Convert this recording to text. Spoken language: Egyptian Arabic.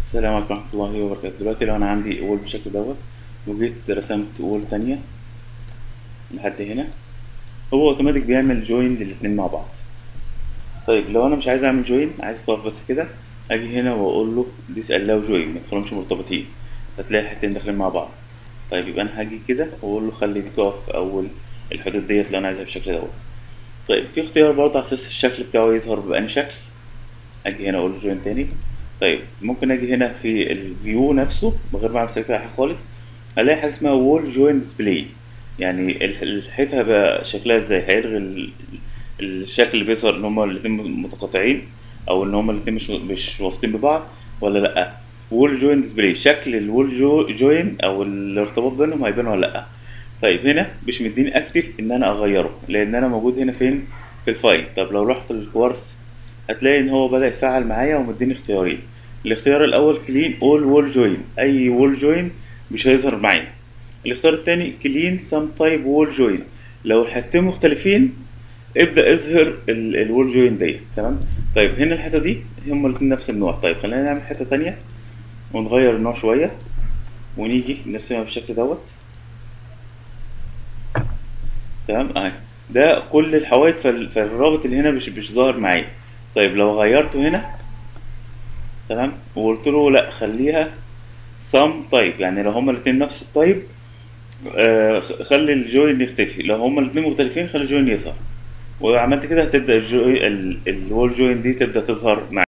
السلام عليكم ورحمة الله وبركاته دلوقتي لو أنا عندي وول بالشكل دوت وجيت رسمت وول تانية لحد هنا هو اوتوماتيك بيعمل جوين للاتنين مع بعض طيب لو أنا مش عايز أعمل جوين عايز أطبق بس كده أجي هنا وأقول له ديس ألاو جوين ما تخليهمش مرتبطين هتلاقي الحتتين داخلين مع بعض طيب يبقى أنا هاجي كده وأقول له خلي دي تقف في أول الحدود ديت لو أنا عايزها بالشكل دوت طيب في اختيار برضه على أساس الشكل بتاعه يظهر بأني شكل اجي هنا اقول له جوين تاني طيب ممكن اجي هنا في الفيو نفسه من غير ما اعمل سيلكت على حاجه خالص هلاقي حاجه اسمها وول جوين ديسبلاي يعني ال- الحيطه هيبقى شكلها ازاي هيلغي ال- الشكل اللي بيظهر ان هما الاتنين متقاطعين او ان هما الاتنين مش مش واصلين ببعض ولا لا وول جوين ديسبلاي شكل الوول جو جوين او الارتباط بينهم هيبان ولا لا طيب هنا مش مديني اكتف ان انا اغيره لان انا موجود هنا فين في الفايل طب لو رحت للكوارس هتلاقي ان هو بدأ يتفاعل معايا ومديني اختيارين الاختيار الاول كلين اول وول جوين اي وول جوين مش هيظهر معايا الاختيار التاني كلين سام تايب وول جوين لو الحاجتين مختلفين ابدأ اظهر الوول جوين ديت تمام طيب هنا الحتة دي هما الاتنين نفس النوع طيب خلينا نعمل حتة تانية ونغير النوع شوية ونيجي نرسمها بالشكل دوت تمام اهي ده كل الحوايط فال- فالرابط اللي هنا مش مش ظاهر معايا طيب لو غيرته هنا تمام وقلت له لا خليها سام تايب يعني لو هما الاتنين نفس التايب آه خ- خلي الجوين يختفي لو هما الاتنين مختلفين خلي الجوين يظهر وعملت كده هتبدأ الجوين الوول جوين دي تبدأ تظهر معايا